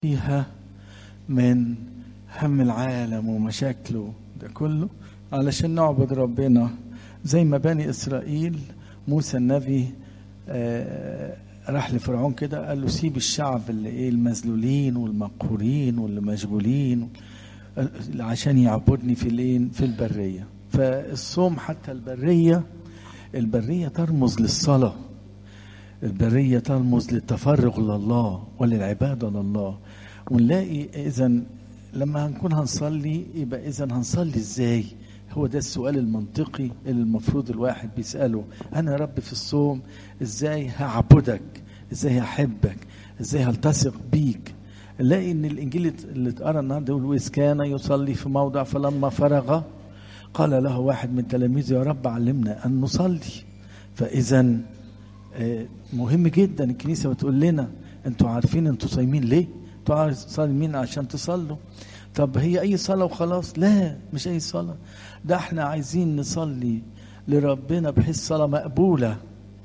فيها من هم العالم ومشاكله ده كله علشان نعبد ربنا زي ما بني اسرائيل موسى النبي آه راح لفرعون كده قال له سيب الشعب اللي ايه المذلولين والمقهورين واللي مشغولين عشان يعبدني في الايه في البريه فالصوم حتى البريه البريه ترمز للصلاه البريه ترمز للتفرغ لله وللعباده لله ونلاقي اذا لما هنكون هنصلي يبقى اذا هنصلي ازاي هو ده السؤال المنطقي اللي المفروض الواحد بيساله انا يا رب في الصوم ازاي هعبدك ازاي هحبك ازاي هلتصق بيك نلاقي ان الانجيل اللي اتقرا النهارده يقول واذ كان يصلي في موضع فلما فرغ قال له واحد من تلاميذه يا رب علمنا ان نصلي فاذا مهم جدا الكنيسه بتقول لنا انتوا عارفين انتوا صايمين ليه؟ انتوا صايمين عشان تصلوا طب هي اي صلاه وخلاص؟ لا مش اي صلاه ده احنا عايزين نصلي لربنا بحيث صلاه مقبوله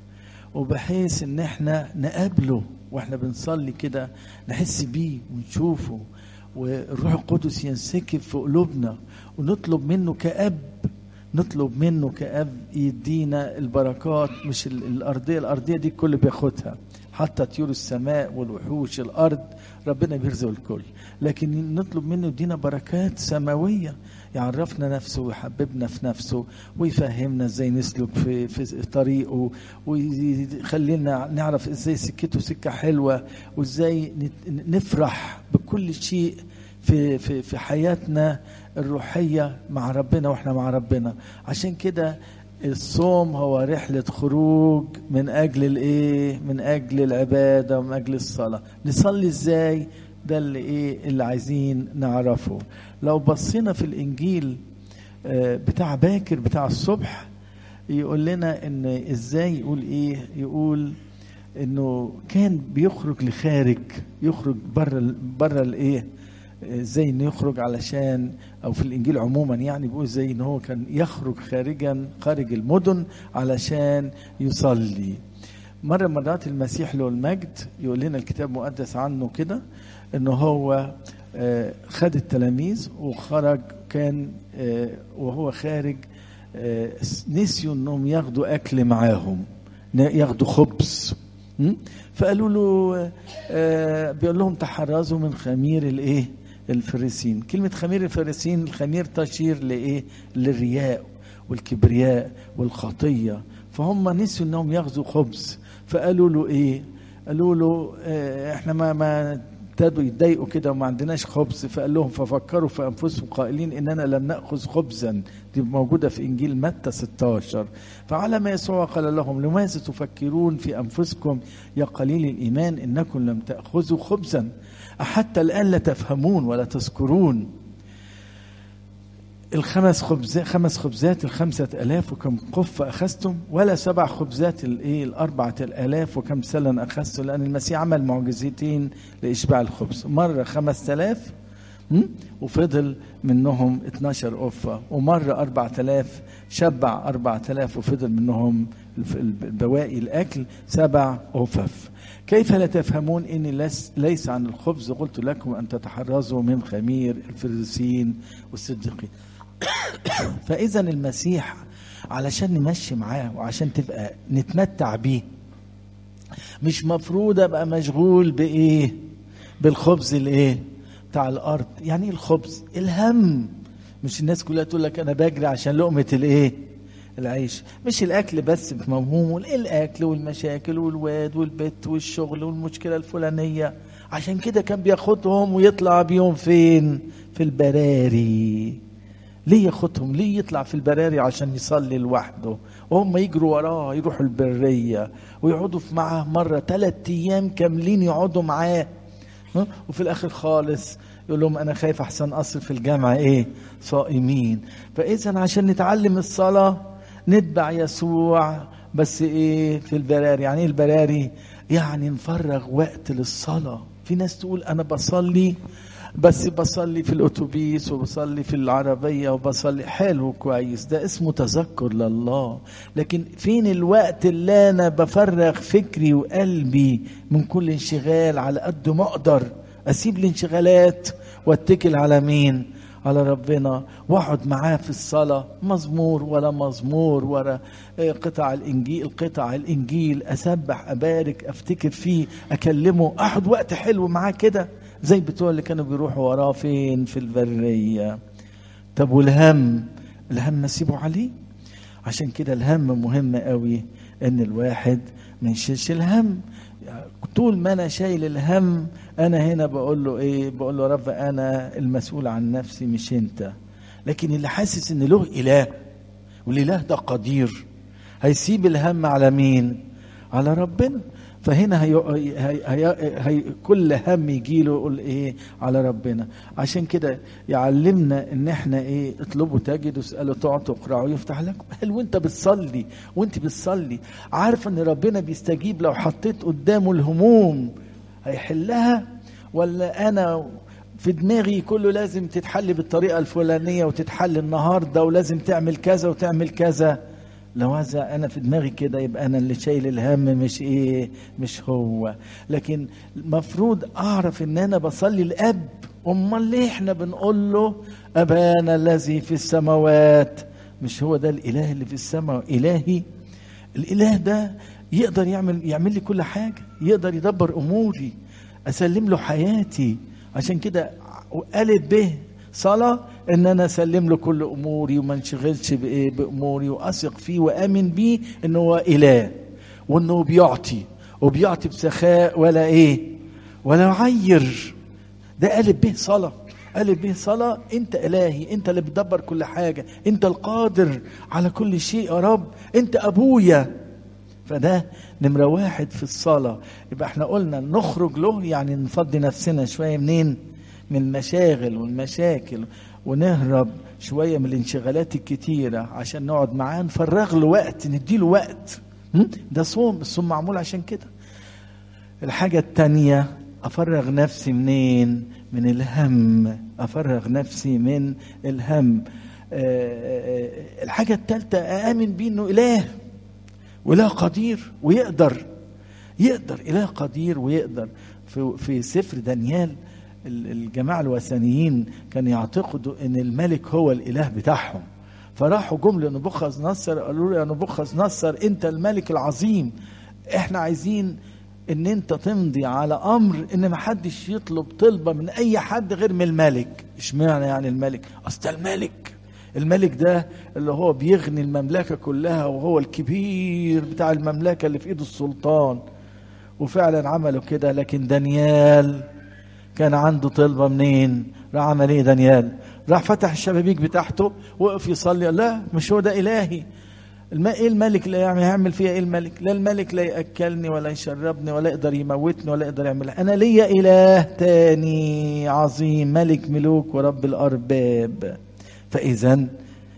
وبحيث ان احنا نقابله واحنا بنصلي كده نحس بيه ونشوفه والروح القدس ينسكب في قلوبنا ونطلب منه كأب نطلب منه كأب يدينا البركات مش الأرضية الأرضية دي الكل بياخدها حتى طيور السماء والوحوش الأرض ربنا بيرزق الكل لكن نطلب منه يدينا بركات سماوية يعرفنا نفسه ويحببنا في نفسه ويفهمنا ازاي نسلك في في طريقه ويخلينا نعرف ازاي سكته سكه حلوه وازاي نفرح بكل شيء في في في حياتنا الروحيه مع ربنا واحنا مع ربنا عشان كده الصوم هو رحلة خروج من أجل الإيه؟ من أجل العبادة ومن أجل الصلاة. نصلي إزاي؟ ده اللي إيه؟ اللي عايزين نعرفه. لو بصينا في الإنجيل بتاع باكر بتاع الصبح يقول لنا إن إزاي يقول إيه؟ يقول إنه كان بيخرج لخارج يخرج بره بره الإيه؟ ازاي انه يخرج علشان او في الانجيل عموما يعني بيقول زي ان هو كان يخرج خارجا خارج المدن علشان يصلي مرة مرات المسيح له المجد يقول لنا الكتاب المقدس عنه كده انه هو خد التلاميذ وخرج كان وهو خارج نسيوا انهم ياخدوا اكل معاهم ياخدوا خبز فقالوا له بيقول لهم تحرزوا من خمير الايه الفريسين كلمة خمير الفريسين الخمير تشير لإيه للرياء والكبرياء والخطية فهم نسوا انهم ياخذوا خبز فقالوا له ايه قالوا له اه احنا ما ما ابتدوا يتضايقوا كده وما عندناش خبز فقال لهم ففكروا في انفسهم قائلين اننا لم ناخذ خبزا دي موجوده في انجيل متى 16 فعلى يسوع قال لهم لماذا تفكرون في انفسكم يا قليل الايمان انكم لم تاخذوا خبزا حتى الآن لا تفهمون ولا تذكرون الخمس خبزات خمس خبزات الخمسة ألاف وكم قف أخذتم ولا سبع خبزات الإيه الأربعة الآلاف وكم سلا أخذتم لأن المسيح عمل معجزتين لإشباع الخبز مرة خمس آلاف وفضل منهم 12 قفة ومرة أربعة آلاف شبع أربعة آلاف وفضل منهم بواقي الأكل سبع قفف كيف لا تفهمون اني ليس عن الخبز قلت لكم ان تتحرزوا من خمير الفريسيين والصديقين فاذا المسيح علشان نمشي معاه وعشان تبقى نتمتع بيه مش مفروض ابقى مشغول بايه بالخبز الايه بتاع الارض يعني ايه الخبز الهم مش الناس كلها تقول لك انا بجري عشان لقمه الايه العيش مش الاكل بس بمفهومه الاكل والمشاكل والواد والبيت والشغل والمشكله الفلانيه عشان كده كان بياخدهم ويطلع بيهم فين في البراري ليه ياخدهم ليه يطلع في البراري عشان يصلي لوحده وهم يجروا وراه يروحوا البريه ويقعدوا معاه مره ثلاث ايام كاملين يقعدوا معاه وفي الاخر خالص يقول لهم انا خايف احسن اصل في الجامعه ايه صائمين فاذا عشان نتعلم الصلاه نتبع يسوع بس ايه في البراري يعني ايه البراري يعني نفرغ وقت للصلاة في ناس تقول انا بصلي بس بصلي في الاتوبيس وبصلي في العربية وبصلي حلو كويس ده اسمه تذكر لله لكن فين الوقت اللي انا بفرغ فكري وقلبي من كل انشغال على قد ما اقدر اسيب الانشغالات واتكل على مين على ربنا واقعد معاه في الصلاة مزمور ولا مزمور ولا قطع الإنجيل قطع الإنجيل أسبح أبارك أفتكر فيه أكلمه أقعد وقت حلو معاه كده زي بتوع اللي كانوا بيروحوا وراه فين في البرية طب والهم الهم اسيبه عليه عشان كده الهم مهم قوي ان الواحد ما يشيلش الهم طول ما انا شايل الهم انا هنا بقول له ايه بقول له يا رب انا المسؤول عن نفسي مش انت لكن اللي حاسس ان له اله والاله ده قدير هيسيب الهم على مين على ربنا فهنا هي هي هي هي كل هم يجي له يقول ايه على ربنا عشان كده يعلمنا ان احنا ايه اطلبوا تجدوا اسالوا تعطوا اقرعوا يفتح لكم هل وانت بتصلي وانت بتصلي عارف ان ربنا بيستجيب لو حطيت قدامه الهموم هيحلها ولا انا في دماغي كله لازم تتحل بالطريقه الفلانيه وتتحل النهارده ولازم تعمل كذا وتعمل كذا لو هذا انا في دماغي كده يبقى انا اللي شايل الهم مش ايه مش هو لكن المفروض اعرف ان انا بصلي الاب امال ليه احنا بنقول له ابانا الذي في السماوات مش هو ده الاله اللي في السماء الهي الاله ده يقدر يعمل يعمل لي كل حاجه يقدر يدبر اموري اسلم له حياتي عشان كده قالت به صلاة ان انا اسلم له كل اموري وما انشغلش بايه باموري واثق فيه وامن بيه ان هو اله وانه بيعطي وبيعطي بسخاء ولا ايه ولا يعير ده قالب به صلاة قالب به صلاة انت الهي انت اللي بتدبر كل حاجة انت القادر على كل شيء يا رب انت ابويا فده نمرة واحد في الصلاة يبقى احنا قلنا نخرج له يعني نفضي نفسنا شوية منين من المشاغل والمشاكل ونهرب شوية من الانشغالات الكتيرة عشان نقعد معاه نفرغ له وقت نديله وقت ده صوم الصوم معمول عشان كده الحاجة التانية أفرغ نفسي منين من الهم أفرغ نفسي من الهم الحاجة التالتة أآمن بيه إنه إله وإله قدير ويقدر يقدر إله قدير ويقدر في, في سفر دانيال الجماعة الوثنيين كانوا يعتقدوا ان الملك هو الاله بتاعهم فراحوا جم لنبوخذ نصر قالوا له يا نبوخذ نصر انت الملك العظيم احنا عايزين ان انت تمضي على امر ان ما حدش يطلب طلبه من اي حد غير من الملك اشمعنى يعني الملك اصل الملك الملك ده اللي هو بيغني المملكه كلها وهو الكبير بتاع المملكه اللي في ايده السلطان وفعلا عملوا كده لكن دانيال كان عنده طلبه منين؟ راح عمل ايه دانيال؟ راح فتح الشبابيك بتاعته وقف يصلي لا مش هو ده الهي الم... ايه الملك اللي يعمل هيعمل فيها ايه الملك؟ لا الملك لا ياكلني ولا يشربني ولا يقدر يموتني ولا يقدر يعمل انا ليا اله تاني عظيم ملك ملوك ورب الارباب فاذا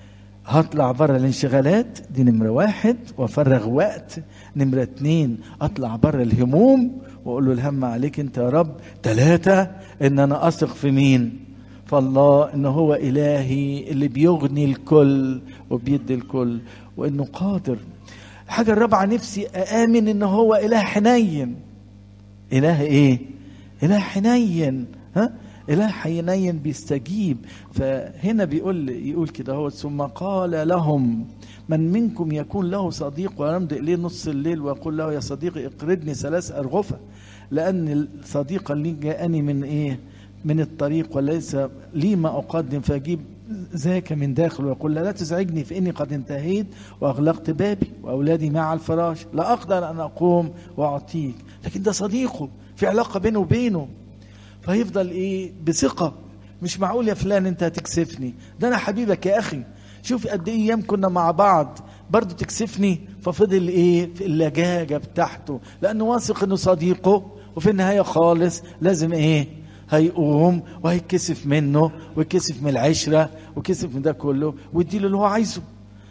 هطلع بره الانشغالات دي نمرة واحد وافرغ وقت نمرة اتنين اطلع بره الهموم واقول له الهم عليك انت يا رب ثلاثة ان انا اثق في مين فالله ان هو الهي اللي بيغني الكل وبيدي الكل وانه قادر الحاجة الرابعة نفسي اامن ان هو اله حنين اله ايه اله حنين ها اله حنين بيستجيب فهنا بيقول يقول كده هو ثم قال لهم من منكم يكون له صديق ويمضي اليه نص الليل ويقول له يا صديقي اقرضني ثلاث ارغفه لان صديقا لي جاءني من ايه من الطريق وليس لي ما اقدم فاجيب ذاك من داخل ويقول لا تزعجني فاني قد انتهيت واغلقت بابي واولادي مع الفراش لا اقدر ان اقوم واعطيك لكن ده صديقه في علاقه بينه وبينه فيفضل ايه بثقه مش معقول يا فلان انت هتكسفني ده انا حبيبك يا اخي شوف قد ايه ايام كنا مع بعض برضه تكسفني ففضل ايه في اللجاجه بتاعته لانه واثق انه صديقه وفي النهايه خالص لازم ايه هيقوم وهيتكسف منه ويتكسف من العشره ويتكسف من ده كله ويديله اللي هو عايزه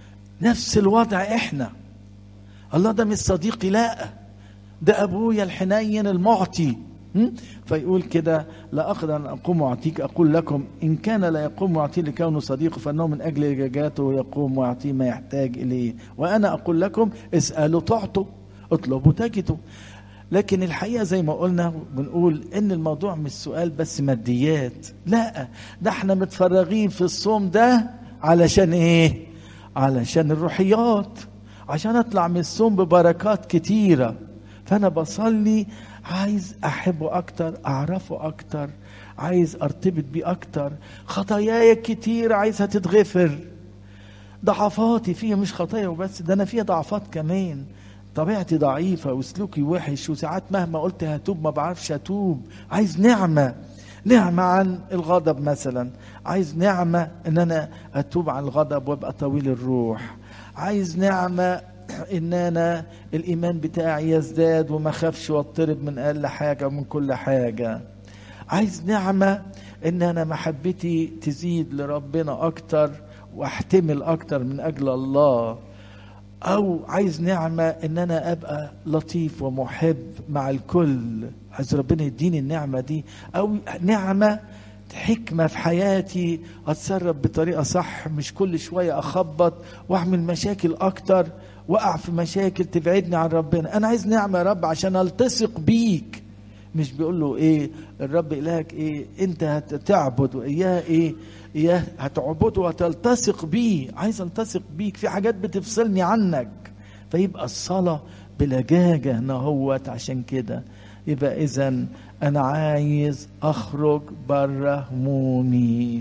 نفس الوضع احنا الله ده مش صديقي لا ده ابويا الحنين المعطي فيقول كده لا أقدر أن أقوم وأعطيك أقول لكم إن كان لا يقوم ويعطي لكونه صديقه فإنه من أجل لجاجاته يقوم ويعطيه ما يحتاج إليه وأنا أقول لكم اسألوا تعطوا اطلبوا تجدوا لكن الحقيقه زي ما قلنا بنقول ان الموضوع مش سؤال بس ماديات لا ده احنا متفرغين في الصوم ده علشان ايه علشان الروحيات عشان اطلع من الصوم ببركات كتيره فانا بصلي عايز احبه اكتر اعرفه اكتر عايز ارتبط بيه اكتر خطاياي كتير عايزها تتغفر ضعفاتي فيها مش خطايا وبس ده انا فيها ضعفات كمان طبيعتي ضعيفة وسلوكي وحش وساعات مهما قلت هتوب ما بعرفش اتوب عايز نعمة نعمة عن الغضب مثلا عايز نعمة ان انا اتوب عن الغضب وابقى طويل الروح عايز نعمة ان انا الايمان بتاعي يزداد وما اخافش واضطرب من اقل حاجة ومن كل حاجة عايز نعمة ان انا محبتي تزيد لربنا اكتر واحتمل اكتر من اجل الله او عايز نعمه ان انا ابقى لطيف ومحب مع الكل عايز ربنا يديني النعمه دي او نعمه حكمه في حياتي اتصرف بطريقه صح مش كل شويه اخبط واعمل مشاكل اكتر واقع في مشاكل تبعدني عن ربنا انا عايز نعمه يا رب عشان التصق بيك مش بيقول له ايه الرب الهك ايه انت هتعبد واياه ايه اياه هتعبده وتلتصق بيه عايز التصق بيك في حاجات بتفصلني عنك فيبقى الصلاه بلجاجه نهوت عشان كده يبقى اذا انا عايز اخرج بره همومي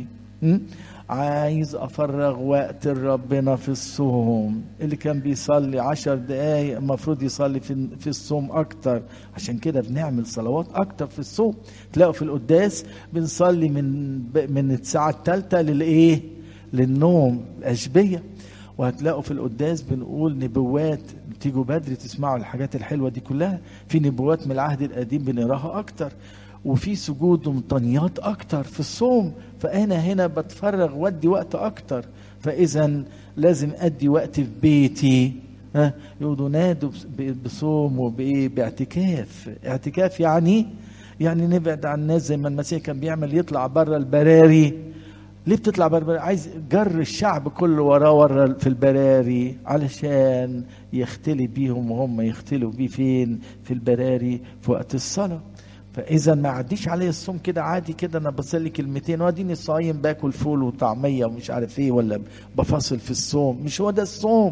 عايز افرغ وقت ربنا في الصوم اللي كان بيصلي عشر دقايق المفروض يصلي في, في الصوم اكتر عشان كده بنعمل صلوات اكتر في الصوم تلاقوا في القداس بنصلي من من الساعه الثالثه للايه للنوم الاشبيه وهتلاقوا في القداس بنقول نبوات تيجوا بدري تسمعوا الحاجات الحلوه دي كلها في نبوات من العهد القديم بنقراها اكتر وفي سجود ومطنيات اكتر في الصوم فانا هنا بتفرغ وادي وقت اكتر فاذا لازم ادي وقت في بيتي ها يقولوا نادوا بصوم وبايه باعتكاف اعتكاف يعني يعني نبعد عن الناس زي ما المسيح كان بيعمل يطلع بره البراري ليه بتطلع بره عايز جر الشعب كله وراه ورا في البراري علشان يختلي بيهم وهم يختلوا بيه فين في البراري في وقت الصلاه فاذا ما عديش عليا الصوم كده عادي كده انا بصلي كلمتين واديني صايم باكل فول وطعميه ومش عارف ايه ولا بفاصل في الصوم مش هو ده الصوم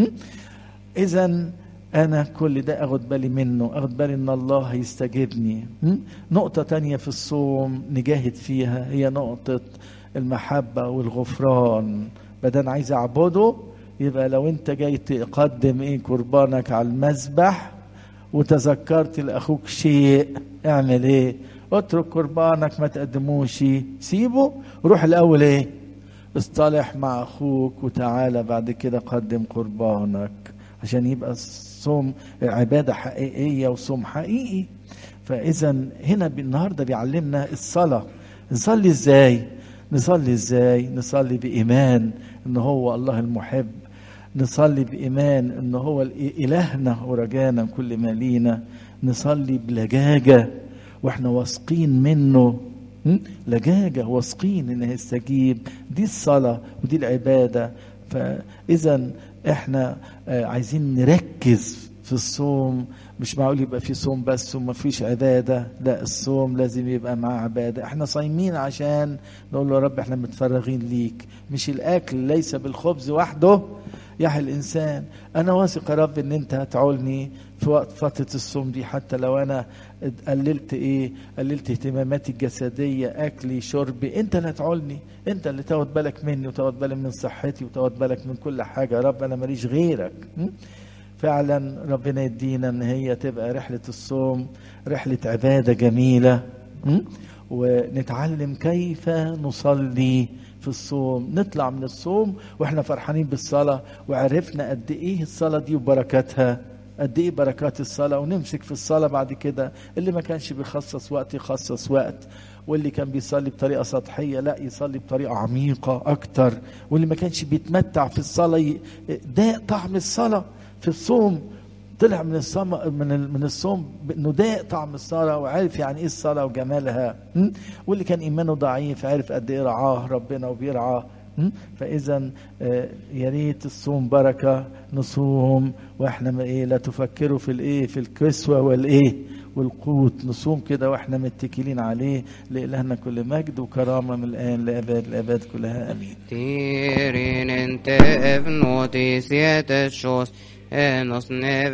اذا انا كل ده اخد بالي منه اخد بالي ان الله هيستجيبني نقطه تانية في الصوم نجاهد فيها هي نقطه المحبه والغفران بدل عايز اعبده يبقى لو انت جاي تقدم ايه قربانك على المذبح وتذكرت لاخوك شيء اعمل ايه اترك قربانك ما تقدموش سيبه روح الاول ايه اصطلح مع اخوك وتعالى بعد كده قدم قربانك عشان يبقى الصوم عباده حقيقيه وصوم حقيقي فاذا هنا النهارده بيعلمنا الصلاه نصلي ازاي نصلي ازاي نصلي بايمان ان هو الله المحب نصلي بإيمان إن هو إلهنا ورجانا كل ما لينا نصلي بلجاجة وإحنا واثقين منه لجاجة واثقين إنه يستجيب دي الصلاة ودي العبادة فإذا إحنا عايزين نركز في الصوم مش معقول يبقى في صوم بس وما فيش عبادة لا الصوم لازم يبقى معاه عبادة احنا صايمين عشان نقول له يا رب احنا متفرغين ليك مش الأكل ليس بالخبز وحده يحيى الانسان انا واثق يا رب ان انت هتعولني في وقت فتره الصوم دي حتى لو انا قللت ايه قللت اهتماماتي الجسديه اكلي شربي انت اللي هتعولني انت اللي تاخد بالك مني وتاخد بالك من صحتي وتاخد بالك من كل حاجه يا رب انا ماليش غيرك فعلا ربنا يدينا ان هي تبقى رحله الصوم رحله عباده جميله ونتعلم كيف نصلي في الصوم نطلع من الصوم واحنا فرحانين بالصلاة وعرفنا قد ايه الصلاة دي وبركاتها قد ايه بركات الصلاة ونمسك في الصلاة بعد كده اللي ما كانش بيخصص وقت يخصص وقت واللي كان بيصلي بطريقة سطحية لا يصلي بطريقة عميقة أكتر واللي ما كانش بيتمتع في الصلاة ده طعم الصلاة في الصوم طلع من الصوم من من الصوم انه داق طعم الصلاه وعرف يعني ايه الصلاه وجمالها واللي كان ايمانه ضعيف عرف قد ايه رعاه ربنا وبيرعى م? فاذا آه، يا ريت الصوم بركه نصوم واحنا ما ايه لا تفكروا في الايه في الكسوه والايه والقوت نصوم كده واحنا متكلين عليه لإلهنا كل مجد وكرامه من الان لاباد الاباد كلها امين Tirin inte evnotisiet sjås, enos neve